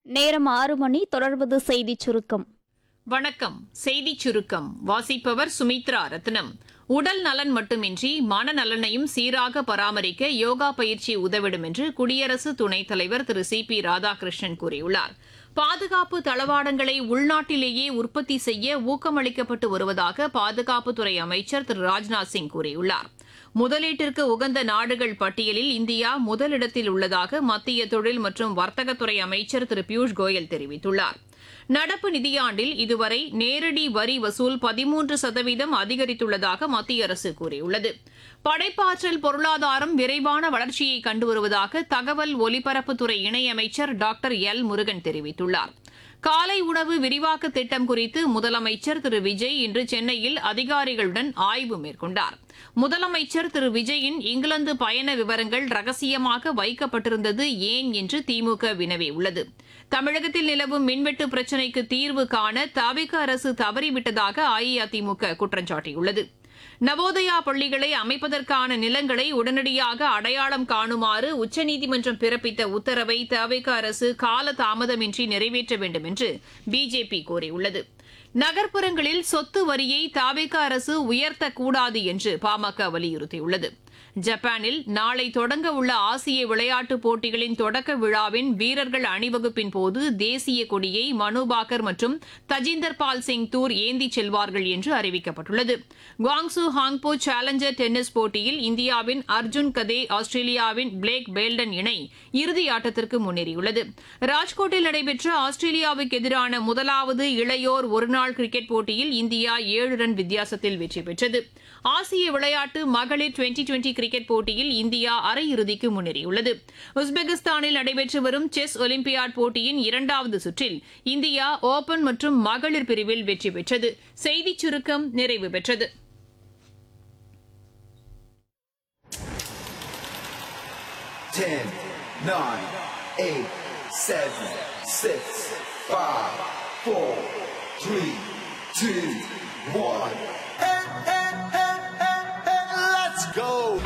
நேரம் ஆறு மணி தொடர்வது செய்திச் சுருக்கம் வணக்கம் செய்திச் சுருக்கம் வாசிப்பவர் சுமித்ரா ரத்னம் உடல் நலன் மட்டுமின்றி மனநலனையும் சீராக பராமரிக்க யோகா பயிற்சி உதவிடும் என்று குடியரசு துணைத் தலைவர் திரு சி பி ராதாகிருஷ்ணன் கூறியுள்ளார் பாதுகாப்பு தளவாடங்களை உள்நாட்டிலேயே உற்பத்தி செய்ய ஊக்கமளிக்கப்பட்டு வருவதாக பாதுகாப்புத்துறை அமைச்சர் திரு ராஜ்நாத் சிங் கூறியுள்ளார் முதலீட்டிற்கு உகந்த நாடுகள் பட்டியலில் இந்தியா முதலிடத்தில் உள்ளதாக மத்திய தொழில் மற்றும் வர்த்தகத்துறை அமைச்சர் திரு பியூஷ் கோயல் தெரிவித்துள்ளார் நடப்பு நிதியாண்டில் இதுவரை நேரடி வரி வசூல் பதிமூன்று சதவீதம் அதிகரித்துள்ளதாக மத்திய அரசு கூறியுள்ளது படைப்பாற்றல் பொருளாதாரம் விரைவான வளர்ச்சியை கண்டு வருவதாக தகவல் ஒலிபரப்புத்துறை இணையமைச்சர் டாக்டர் எல் முருகன் தெரிவித்துள்ளார் காலை உணவு விரிவாக்க திட்டம் குறித்து முதலமைச்சர் திரு விஜய் இன்று சென்னையில் அதிகாரிகளுடன் ஆய்வு மேற்கொண்டார் முதலமைச்சர் திரு விஜயின் இங்கிலாந்து பயண விவரங்கள் ரகசியமாக வைக்கப்பட்டிருந்தது ஏன் என்று திமுக வினவியுள்ளது தமிழகத்தில் நிலவும் மின்வெட்டு பிரச்சினைக்கு தீர்வு காண தவிக அரசு தவறிவிட்டதாக அஇஅதிமுக குற்றம் சாட்டியுள்ளது நவோதயா பள்ளிகளை அமைப்பதற்கான நிலங்களை உடனடியாக அடையாளம் காணுமாறு உச்சநீதிமன்றம் பிறப்பித்த உத்தரவை தவிக அரசு கால தாமதமின்றி நிறைவேற்ற வேண்டும் என்று பிஜேபி கோரியுள்ளது நகர்ப்புறங்களில் சொத்து வரியை தாவேக அரசு உயர்த்தக்கூடாது என்று பாமக வலியுறுத்தியுள்ளது ஜப்பானில் நாளை தொடங்க உள்ள ஆசிய விளையாட்டுப் போட்டிகளின் தொடக்க விழாவின் வீரர்கள் அணிவகுப்பின் போது தேசிய கொடியை மனு பாக்கர் மற்றும் தஜிந்தர் பால் சிங் தூர் ஏந்திச் செல்வார்கள் என்று அறிவிக்கப்பட்டுள்ளது குவாங்சு ஹாங்போ சேலஞ்சர் டென்னிஸ் போட்டியில் இந்தியாவின் அர்ஜுன் கதே ஆஸ்திரேலியாவின் பிளேக் பேல்டன் இணை இறுதி ஆட்டத்திற்கு முன்னேறியுள்ளது ராஜ்கோட்டில் நடைபெற்ற ஆஸ்திரேலியாவுக்கு எதிரான முதலாவது இளையோர் ஒருநாள் கிரிக்கெட் போட்டியில் இந்தியா ஏழு ரன் வித்தியாசத்தில் வெற்றி பெற்றது ஆசிய விளையாட்டு மகளிர் டுவெண்டி டுவெண்டி கிரிக்கெட் போட்டியில் இந்தியா அரையிறுதிக்கு முன்னேறியுள்ளது உஸ்பெகிஸ்தானில் நடைபெற்று வரும் செஸ் ஒலிம்பியாட் போட்டியின் இரண்டாவது சுற்றில் இந்தியா ஓபன் மற்றும் மகளிர் பிரிவில் வெற்றி பெற்றது செய்திச் சுருக்கம் நிறைவு பெற்றது Ten, nine, eight, seven, six, five, four, three, two, one. Hey, hey, hey, hey, hey, let's go!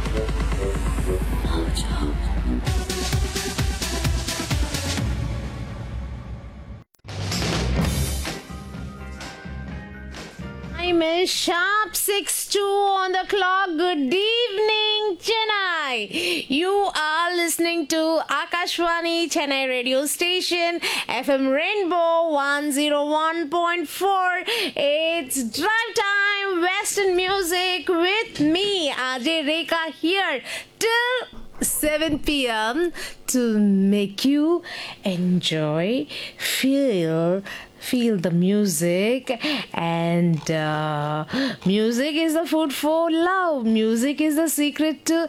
Time is sharp 6 2 on the clock. Good evening, Chennai. You are listening to Akashwani Chennai radio station, FM Rainbow 101.4. It's drive time, Western music with me, Ajay Rekha here till 7 p.m. to make you enjoy, feel, feel the music and uh, music is the food for love music is the secret to